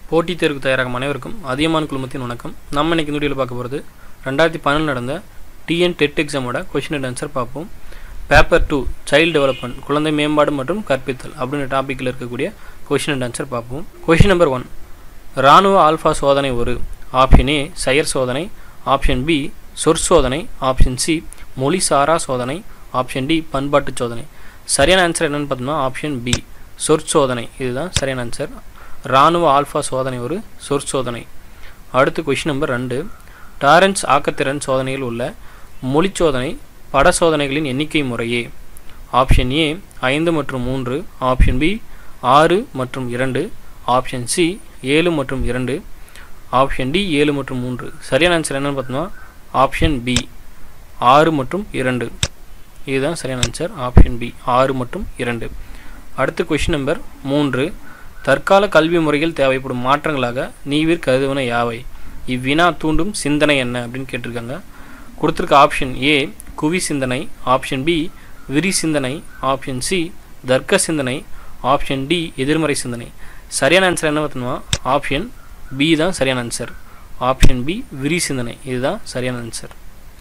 போட்டித் தேர்வுக்கு தயாராகும் அனைவருக்கும் அதிகமான குழுமத்தின் வணக்கம் நம்ம இன்னைக்கு இந்த வீடியோவில் பார்க்க போகிறது ரெண்டாயிரத்தி பன்னெண்டு நடந்த டிஎன் டெட் எக்ஸாமோட கொஷின் அண்ட் ஆன்சர் பார்ப்போம் பேப்பர் டூ சைல்டு டெவலப்மெண்ட் குழந்தை மேம்பாடு மற்றும் கற்பித்தல் அப்படின்ற டாப்பிக்கில் இருக்கக்கூடிய கொஷின் அண்ட் ஆன்சர் பார்ப்போம் கொஷின் நம்பர் ஒன் இராணுவ ஆல்ஃபா சோதனை ஒரு ஆப்ஷன் ஏ செயற் சோதனை ஆப்ஷன் பி சொற்சோதனை ஆப்ஷன் சி மொழி சாரா சோதனை ஆப்ஷன் டி பண்பாட்டு சோதனை சரியான ஆன்சர் என்னன்னு பார்த்தோம்னா ஆப்ஷன் பி சொற்சோதனை இதுதான் சரியான ஆன்சர் இராணுவ ஆல்ஃபா சோதனை ஒரு சொற்சோதனை அடுத்து கொஷின் நம்பர் ரெண்டு டாரன்ஸ் ஆக்கத்திறன் சோதனையில் உள்ள மொழி சோதனை பட சோதனைகளின் எண்ணிக்கை முறையே ஆப்ஷன் ஏ ஐந்து மற்றும் மூன்று ஆப்ஷன் பி ஆறு மற்றும் இரண்டு ஆப்ஷன் சி ஏழு மற்றும் இரண்டு ஆப்ஷன் டி ஏழு மற்றும் மூன்று சரியான ஆன்சர் என்னன்னு பார்த்தோம்னா ஆப்ஷன் பி ஆறு மற்றும் இரண்டு இதுதான் சரியான ஆன்சர் ஆப்ஷன் பி ஆறு மற்றும் இரண்டு அடுத்து கொஷின் நம்பர் மூன்று தற்கால கல்வி முறையில் தேவைப்படும் மாற்றங்களாக நீவிர் கருதுவன யாவை இவ்வினா தூண்டும் சிந்தனை என்ன அப்படின்னு கேட்டிருக்காங்க கொடுத்துருக்க ஆப்ஷன் ஏ குவி சிந்தனை ஆப்ஷன் பி விரி சிந்தனை ஆப்ஷன் சி தர்க்க சிந்தனை ஆப்ஷன் டி எதிர்மறை சிந்தனை சரியான ஆன்சர் என்ன பார்த்தோம்னா ஆப்ஷன் பி தான் சரியான ஆன்சர் ஆப்ஷன் பி விரி சிந்தனை இதுதான் சரியான ஆன்சர்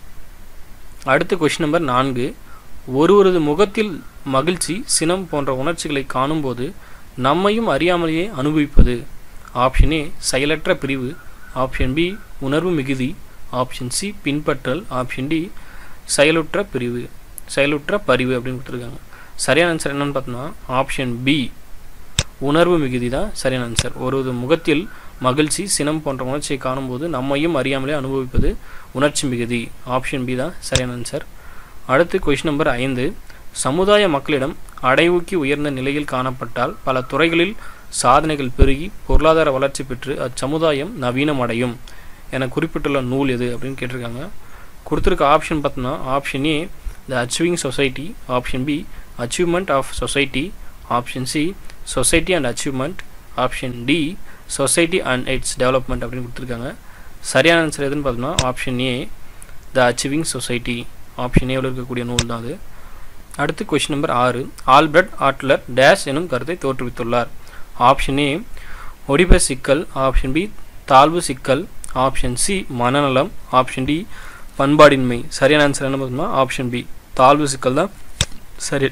அடுத்த கொஷின் நம்பர் நான்கு ஒருவரது முகத்தில் மகிழ்ச்சி சினம் போன்ற உணர்ச்சிகளை காணும்போது நம்மையும் அறியாமலேயே அனுபவிப்பது ஆப்ஷன் ஏ செயலற்ற பிரிவு ஆப்ஷன் பி உணர்வு மிகுதி ஆப்ஷன் சி பின்பற்றல் ஆப்ஷன் டி செயலுற்ற பிரிவு செயலுற்ற பரிவு அப்படின்னு கொடுத்துருக்காங்க சரியான ஆன்சர் என்னன்னு பார்த்தோம்னா ஆப்ஷன் பி உணர்வு மிகுதி தான் சரியான ஆன்சர் ஒரு முகத்தில் மகிழ்ச்சி சினம் போன்ற உணர்ச்சியை காணும்போது நம்மையும் அறியாமலே அனுபவிப்பது உணர்ச்சி மிகுதி ஆப்ஷன் பி தான் சரியான ஆன்சர் அடுத்து கொஷின் நம்பர் ஐந்து சமுதாய மக்களிடம் அடைவூக்கி உயர்ந்த நிலையில் காணப்பட்டால் பல துறைகளில் சாதனைகள் பெருகி பொருளாதார வளர்ச்சி பெற்று அச்சமுதாயம் நவீனம் அடையும் என குறிப்பிட்டுள்ள நூல் எது அப்படின்னு கேட்டிருக்காங்க கொடுத்துருக்க ஆப்ஷன் பார்த்தோம்னா option A the achieving society option B achievement of society option C society and achievement option D society and its development அப்படின்னு கொடுத்துருக்காங்க சரியான ஆன்சர் எதுன்னு பார்த்தோம்னா option A the achieving society option ஏவில் இருக்கக்கூடிய நூல் தான் அது அடுத்து கொஷின் நம்பர் ஆறு ஆல்பர்ட் ஆட்லர் டேஷ் எனும் கருத்தை தோற்றுவித்துள்ளார் ஆப்ஷன் ஏ ஒடிப சிக்கல் ஆப்ஷன் பி தாழ்வு சிக்கல் ஆப்ஷன் சி மனநலம் ஆப்ஷன் டி பண்பாடின்மை சரியான ஆன்சர் என்ன பார்த்தோம்னா ஆப்ஷன் பி தாழ்வு சிக்கல் தான் சரி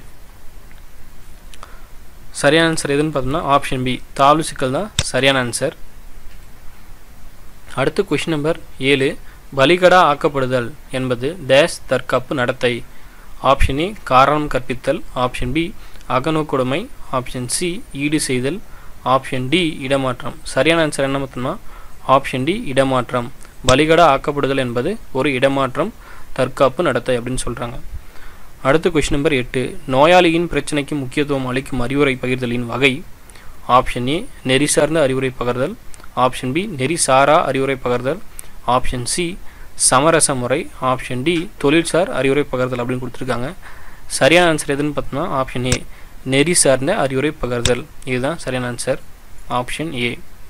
சரியான ஆன்சர் எதுன்னு பார்த்தோம்னா ஆப்ஷன் பி தாழ்வு சிக்கல் தான் சரியான ஆன்சர் அடுத்து கொஷின் நம்பர் ஏழு பலிகடா ஆக்கப்படுதல் என்பது டேஷ் தற்காப்பு நடத்தை ஆப்ஷன் ஏ காரணம் கற்பித்தல் ஆப்ஷன் பி அகநோக்குடைமை ஆப்ஷன் சி ஈடு செய்தல் ஆப்ஷன் டி இடமாற்றம் சரியான ஆன்சர் என்ன பார்த்தோம்னா ஆப்ஷன் டி இடமாற்றம் பலிகடா ஆக்கப்படுதல் என்பது ஒரு இடமாற்றம் தற்காப்பு நடத்தை அப்படின்னு சொல்கிறாங்க அடுத்த கொஷின் நம்பர் எட்டு நோயாளியின் பிரச்சனைக்கு முக்கியத்துவம் அளிக்கும் அறிவுரை பகிர்தலின் வகை ஆப்ஷன் ஏ நெறி சார்ந்த அறிவுரை பகிர்தல் ஆப்ஷன் பி நெறி சாரா அறிவுரை பகிர்தல் ஆப்ஷன் சி சமரச முறை ஆப்ஷன் டி தொழில்சார் அறிவுரை பகிர்தல் அப்படின்னு கொடுத்துருக்காங்க சரியான ஆன்சர் எதுன்னு பார்த்தோம்னா ஆப்ஷன் ஏ நெறி சார்ந்த அறிவுரை பகிர்தல் இதுதான் சரியான ஆன்சர் ஆப்ஷன் ஏ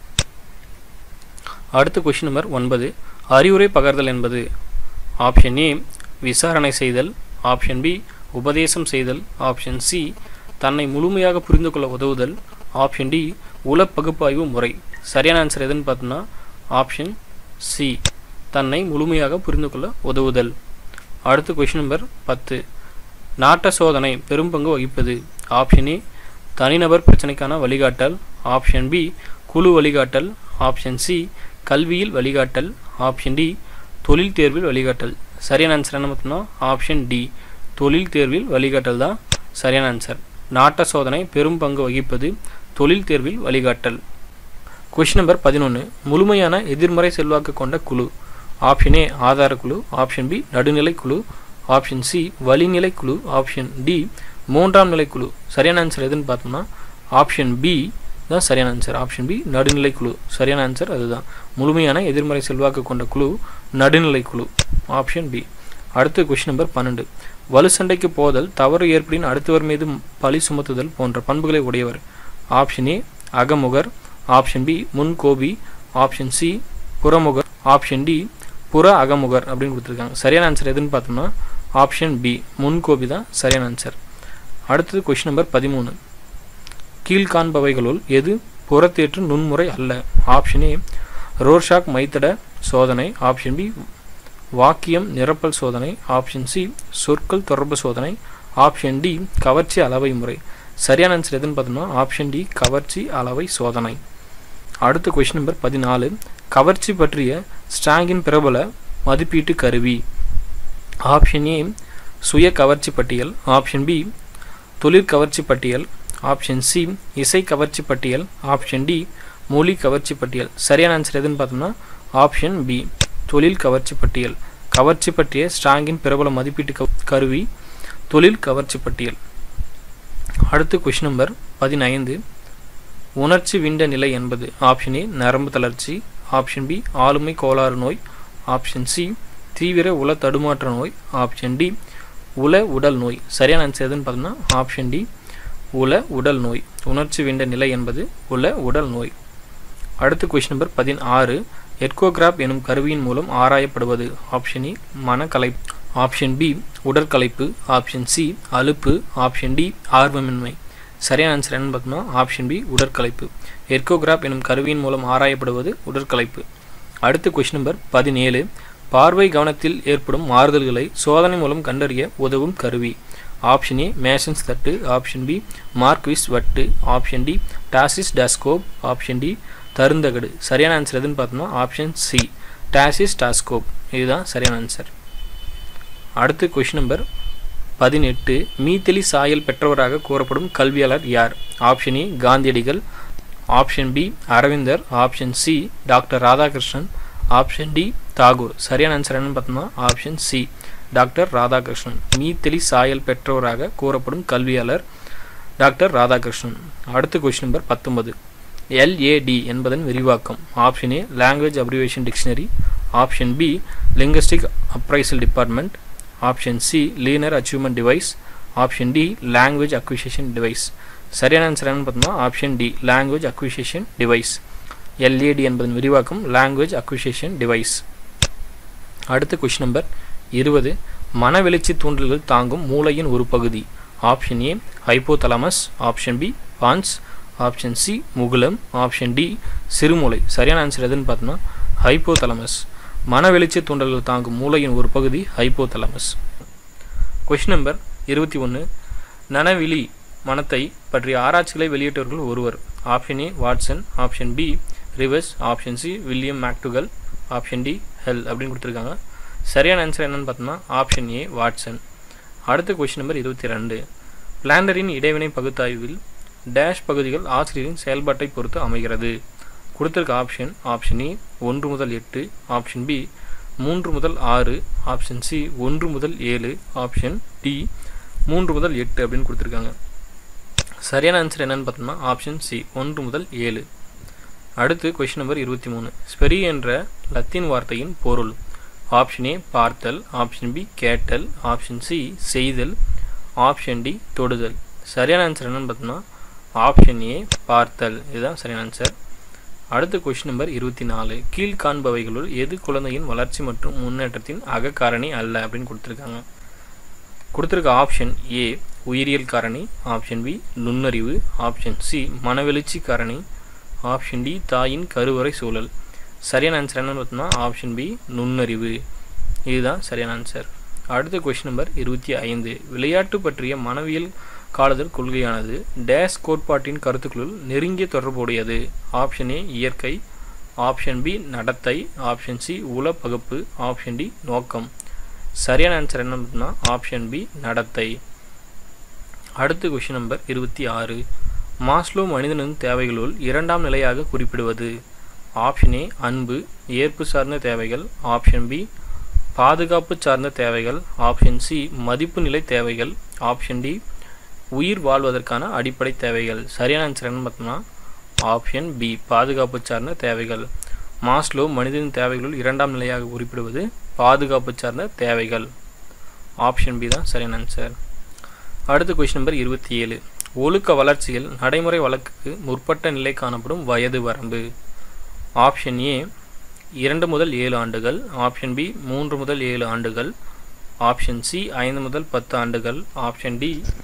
அடுத்த கொஷின் நம்பர் ஒன்பது அறிவுரை பகிர்தல் என்பது ஆப்ஷன் ஏ விசாரணை செய்தல் ஆப்ஷன் பி உபதேசம் செய்தல் ஆப்ஷன் சி தன்னை முழுமையாக புரிந்து கொள்ள உதவுதல் ஆப்ஷன் டி உல பகுப்பாய்வு முறை சரியான ஆன்சர் எதுன்னு பார்த்தோம்னா ஆப்ஷன் சி தன்னை முழுமையாக புரிந்து கொள்ள உதவுதல் அடுத்த கொஷின் நம்பர் பத்து நாட்ட சோதனை பெரும் பங்கு வகிப்பது ஆப்ஷன் ஏ தனிநபர் பிரச்சனைக்கான வழிகாட்டல் ஆப்ஷன் பி குழு வழிகாட்டல் ஆப்ஷன் சி கல்வியில் வழிகாட்டல் ஆப்ஷன் டி தொழில் தேர்வில் வழிகாட்டல் சரியான ஆன்சர் என்ன பார்த்தோம்னா ஆப்ஷன் டி தொழில் தேர்வில் வழிகாட்டல் தான் சரியான ஆன்சர் நாட்ட சோதனை பெரும் பங்கு வகிப்பது தொழில் தேர்வில் வழிகாட்டல் கொஷின் நம்பர் பதினொன்று முழுமையான எதிர்மறை செல்வாக்கு கொண்ட குழு ஆப்ஷன் ஏ ஆதார குழு ஆப்ஷன் பி நடுநிலை குழு ஆப்ஷன் சி வழிநிலை குழு ஆப்ஷன் டி மூன்றாம் நிலை குழு சரியான ஆன்சர் எதுன்னு பார்த்தோம்னா ஆப்ஷன் பி தான் சரியான ஆன்சர் ஆப்ஷன் பி நடுநிலை குழு சரியான ஆன்சர் அதுதான் முழுமையான எதிர்மறை செல்வாக்கு கொண்ட குழு நடுநிலை குழு ஆப்ஷன் பி அடுத்து கொஷின் நம்பர் பன்னெண்டு வலு சண்டைக்கு போதல் தவறு ஏற்படின் அடுத்தவர் மீது பழி சுமத்துதல் போன்ற பண்புகளை உடையவர் ஆப்ஷன் ஏ அகமுகர் ஆப்ஷன் பி முன்கோபி ஆப்ஷன் சி புறமுகர் ஆப்ஷன் டி புற அகமுகர் அப்படின்னு கொடுத்துருக்காங்க சரியான ஆன்சர் எதுன்னு பார்த்தோம்னா ஆப்ஷன் பி முன்கோபி தான் சரியான ஆன்சர் அடுத்தது கொஷின் நம்பர் பதிமூணு கீழ்காண்பவைகளுள் எது புறத்தேற்று நுண்முறை அல்ல ஆப்ஷன் ஏ ரோர்ஷாக் மைத்தட சோதனை ஆப்ஷன் பி வாக்கியம் நிரப்பல் சோதனை ஆப்ஷன் சி சொற்கள் தொடர்பு சோதனை ஆப்ஷன் டி கவர்ச்சி அளவை முறை சரியான ஆன்சர் எதுன்னு பார்த்தோம்னா ஆப்ஷன் டி கவர்ச்சி அளவை சோதனை அடுத்த கொஷின் நம்பர் பதினாலு கவர்ச்சி பற்றிய ஸ்டாங்கின் பிரபல மதிப்பீட்டு கருவி ஆப்ஷன் ஏ சுய கவர்ச்சி பட்டியல் ஆப்ஷன் பி தொழிற் கவர்ச்சி பட்டியல் ஆப்ஷன் சி இசை கவர்ச்சி பட்டியல் ஆப்ஷன் டி மொழி கவர்ச்சி பட்டியல் சரியான ஆன்சர் எதுன்னு பார்த்தோம்னா ஆப்ஷன் பி தொழில் கவர்ச்சி பட்டியல் கவர்ச்சி பற்றிய ஸ்டாங்கின் பிரபல மதிப்பீட்டு கவ- கருவி தொழில் கவர்ச்சி பட்டியல் அடுத்து கொஷின் நம்பர் பதினைந்து உணர்ச்சி விண்ட நிலை என்பது ஆப்ஷன் ஏ நரம்பு தளர்ச்சி ஆப்ஷன் பி ஆளுமை கோளாறு நோய் ஆப்ஷன் சி தீவிர உள தடுமாற்ற நோய் ஆப்ஷன் டி உள உடல் நோய் சரியான ஆன்சர் எதுன்னு பார்த்தோம்னா ஆப்ஷன் டி உள உடல் நோய் உணர்ச்சி விண்ட நிலை என்பது உள உடல் நோய் அடுத்து கொஷின் நம்பர் பதினாறு எட்கோகிராப் எனும் கருவியின் மூலம் ஆராயப்படுவது ஆப்ஷன் இ மனக்கலை ஆப்ஷன் பி உடற்கலைப்பு ஆப்ஷன் சி அலுப்பு ஆப்ஷன் டி ஆர்வமின்மை சரியான ஆன்சர் என்னன்னு பார்த்தோம்னா ஆப்ஷன் பி உடற்கலைப்பு எர்கோகிராப் எனும் கருவியின் மூலம் ஆராயப்படுவது உடற்கலைப்பு அடுத்து கொஷின் நம்பர் பதினேழு பார்வை கவனத்தில் ஏற்படும் மாறுதல்களை சோதனை மூலம் கண்டறிய உதவும் கருவி ஆப்ஷன் ஏ மேஷன்ஸ் தட்டு ஆப்ஷன் பி மார்க்விஸ் வட்டு option D tachistoscope option D தருந்தகடு சரியான ஆன்சர் எதுன்னு பார்த்தோம்னா ஆப்ஷன் சி டாசிஸ் டாஸ்கோப் இதுதான் சரியான ஆன்சர் அடுத்து கொஷின் நம்பர் பதினெட்டு மீத்தெளி சாயல் பெற்றவராக கூறப்படும் கல்வியாளர் யார் ஆப்ஷன் ஏ காந்தியடிகள் ஆப்ஷன் பி அரவிந்தர் option C doctor Radhakrishnan option D Tagore சரியான ஆன்சர் என்னன்னு பார்த்தோம்னா ஆப்ஷன் சி டாக்டர் ராதாகிருஷ்ணன் மீத்தெளி சாயல் பெற்றவராக கூறப்படும் கல்வியாளர் டாக்டர் ராதாகிருஷ்ணன் அடுத்த கொஸ்டின் நம்பர் பத்தொன்பது எல்ஏடி என்பதன் விரிவாக்கம் option A language abbreviation dictionary option B linguistic appraisal department option C learner achievement device option D language acquisition device சரியான ஆன்சர் என்னன்னு பார்த்தோம்னா option D language acquisition device LAD என்பதன் விரிவாக்கம் language acquisition device அடுத்த question number இருபது மனவெளிச்சி தூண்டல்கள் தாங்கும் மூளையின் ஒரு பகுதி option A hypothalamus option B pons option C முகுலம் ஆப்ஷன் டி சிறுமூளை சரியான ஆன்சர் எதுன்னு பார்த்தோம்னா ஹைப்போதலமஸ் மனவெளிச்சி தூண்டல்கள் தாங்கும் மூளையின் ஒரு பகுதி ஹைப்போதலமஸ் கொஷின் நம்பர் இருபத்தி ஒன்று நனவிழி மனத்தை பற்றிய ஆராய்ச்சிகளை வெளியிட்டவர்கள் ஒருவர் option A Watson option B Rivers option C William McDougall option D Hull அப்படின்னு கொடுத்துருக்காங்க சரியான ஆன்சர் என்னன்னு பார்த்தோம்னா ஆப்ஷன் ஏ வாட்சன் அடுத்த கொஷின் நம்பர் இருபத்தி ரெண்டு பிளாண்டரின் இடைவினை பகுத்தாய்வில் டேஷ் பகுதிகள் ஆசிரியரின் செயல்பாட்டை பொறுத்து அமைகிறது கொடுத்திருக்க ஆப்ஷன் ஆப்ஷன் ஏ ஒன்று முதல் எட்டு ஆப்ஷன் பி மூன்று முதல் ஆறு ஆப்ஷன் சி ஒன்று முதல் ஏழு ஆப்ஷன் டி மூன்று முதல் எட்டு அப்படின்னு கொடுத்துருக்காங்க சரியான ஆன்சர் என்னன்னு பார்த்தோம்னா ஆப்ஷன் சி ஒன்று முதல் ஏழு அடுத்து கொஷின் நம்பர் இருபத்தி மூணு ஸ்பெரி என்ற லத்தீன் வார்த்தையின் பொருள் ஆப்ஷன் ஏ பார்த்தல் ஆப்ஷன் பி கேட்டல் ஆப்ஷன் சி செய்தல் ஆப்ஷன் டி தொடுதல் சரியான ஆன்சர் என்னன்னு பார்த்தோம்னா ஆப்ஷன் ஏ பார்த்தல் இதுதான் சரியான ஆன்சர் அடுத்த கொஷின் நம்பர் இருபத்தி நாலு கீழ்காண்பவைகளுள் எது குழந்தையின் வளர்ச்சி மற்றும் முன்னேற்றத்தின் அகக்காரணி அல்ல அப்படின்னு கொடுத்துருக்காங்க கொடுத்துருக்க ஆப்ஷன் ஏ உயிரியல் காரணி ஆப்ஷன் பி நுண்ணறிவு ஆப்ஷன் சி மனவெழுச்சி காரணி ஆப்ஷன் டி தாயின் கருவறை சூழல் சரியான ஆன்சர் என்னன்னு பார்த்தோம்னா ஆப்ஷன் பி நுண்ணறிவு இதுதான் சரியான ஆன்சர் அடுத்த கொஷின் நம்பர் இருபத்தி ஐந்து விளையாட்டு பற்றிய மனவியல் காலதல் கொள்கையானது டேஸ் கோட்பாட்டின் கருத்துக்களுள் நெருங்கிய தொடர்புடையது ஆப்ஷன் ஏ இயற்கை ஆப்ஷன் பி நடத்தை ஆப்ஷன் சி உள பகுப்பு ஆப்ஷன் டி நோக்கம் சரியான ஆன்சர் என்ன பார்த்தோம்னா ஆப்ஷன் பி நடத்தை அடுத்த கொஷின் நம்பர் இருபத்தி ஆறு மாஸ்லோ மனிதனின் தேவைகளுள் இரண்டாம் நிலையாக குறிப்பிடுவது ஆப்ஷன் ஏ அன்பு ஏற்பு சார்ந்த தேவைகள் ஆப்ஷன் பி பாதுகாப்பு சார்ந்த தேவைகள் ஆப்ஷன் சி மதிப்பு நிலை தேவைகள் ஆப்ஷன் டி உயிர் வாழ்வதற்கான அடிப்படை தேவைகள் சரியான ஆன்சர் என்ன பார்த்தோம்னா ஆப்ஷன் பி பாதுகாப்பு சார்ந்த தேவைகள் மாஸ்லோ மனிதனின் தேவைகளுள் இரண்டாம் நிலையாக குறிப்பிடுவது பாதுகாப்பு சார்ந்த தேவைகள் ஆப்ஷன் பி தான் சரியான ஆன்சர் அடுத்த கொஷின் நம்பர் இருபத்தி ஏழு ஒழுக்க வளர்ச்சியில் நடைமுறை வழக்குக்கு முற்பட்ட நிலை காணப்படும் வயது வரம்பு ஆப்ஷன் ஏ இரண்டு முதல் ஏழு ஆண்டுகள் ஆப்ஷன் பி மூன்று முதல் ஏழு ஆண்டுகள் ஆப்ஷன் சி ஐந்து முதல் பத்து ஆண்டுகள் ஆப்ஷன் டி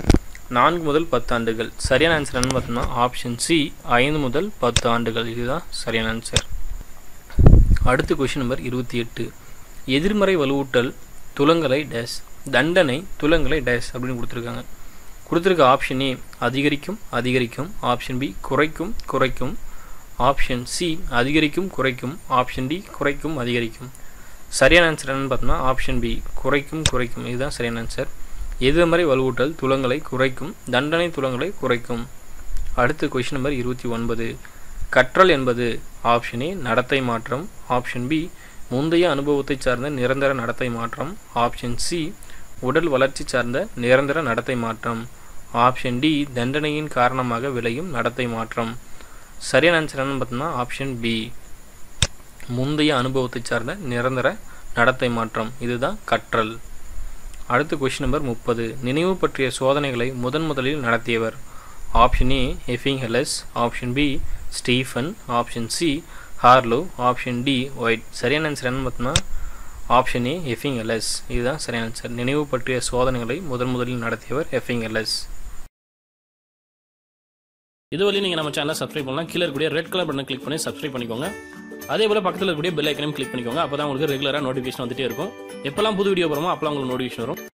நான்கு முதல் பத்து ஆண்டுகள் சரியான ஆன்சர் என்னன்னு பார்த்தோம்னா ஆப்ஷன் சி ஐந்து முதல் பத்து ஆண்டுகள் இதுதான் சரியான ஆன்சர் அடுத்த கொஷின் நம்பர் இருபத்தி எட்டு எதிர்மறை வலுவூட்டல் துலங்கலை டேஸ் தண்டனை துலங்கலை டேஸ் அப்படின்னு கொடுத்துருக்காங்க கொடுத்துருக்க ஆப்ஷன் ஏ அதிகரிக்கும் அதிகரிக்கும் ஆப்ஷன் பி குறைக்கும் குறைக்கும் ஆப்ஷன் சி அதிகரிக்கும் குறைக்கும் ஆப்ஷன் டி குறைக்கும் அதிகரிக்கும் சரியான ஆன்சர் என்னன்னு பார்த்தோம்னா ஆப்ஷன் பி குறைக்கும் குறைக்கும் இதுதான் சரியான ஆன்சர் எதிர்மறை வலுவூட்டல் துலங்களை குறைக்கும் தண்டனை துலங்களை குறைக்கும் அடுத்து கொஷின் நம்பர் இருபத்தி ஒன்பது கற்றல் என்பது ஆப்ஷன் ஏ நடத்தை மாற்றம் ஆப்ஷன் பி முந்தைய அனுபவத்தை சார்ந்த நிரந்தர நடத்தை மாற்றம் ஆப்ஷன் சி உடல் வளர்ச்சி சார்ந்த நிரந்தர நடத்தை மாற்றம் ஆப்ஷன் டி தண்டனையின் காரணமாக விளையும் நடத்தை மாற்றம் சரியான ஆன்சர் என்னன்னு பார்த்தோம்னா ஆப்ஷன் பி முந்தைய அனுபவத்தை சார்ந்த நிரந்தர நடத்தை மாற்றம் இதுதான் கற்றல் அடுத்த கொஷின் நம்பர் முப்பது நினைவு பற்றிய சோதனைகளை முதன் முதலில் நடத்தியவர் option A Ebbinghaus option B Stephen option C Harlow option D White சரியான ஆன்சர் என்னன்னு பார்த்தோம்னா ஆப்ஷன் ஏ எஃபிங் எல்எஸ் இதுதான் சரியான ஆன்சர் நினைவு பற்றிய சோதனைகளை முதன் முதலில் நடத்தியவர் எஃபிங் எல்எஸ் இதுவரையும் நீங்கள் நம்ம சேனலை சப்ஸ்கிரைப் பண்ணலாம் கீழே இருக்கக்கூடிய ரெட் கலர் பட்டன் கிளிக் பண்ணி சப்ஸ்கிரைப் பண்ணிக்கோங்க அதே போல் பக்கத்தில் இருக்கக்கூடிய பெல் ஐக்கனையும் கிளிக் பண்ணிக்கோங்க அப்போ தான் உங்களுக்கு ரெகுலராக நோட்டிஃபிகேஷன் வந்துட்டே இருக்கும் எப்போல்லாம் புது வீடியோ போகிறோமோ அப்போல்லாம் உங்களுக்கு நோட்டிஃபிகேஷன் வரும்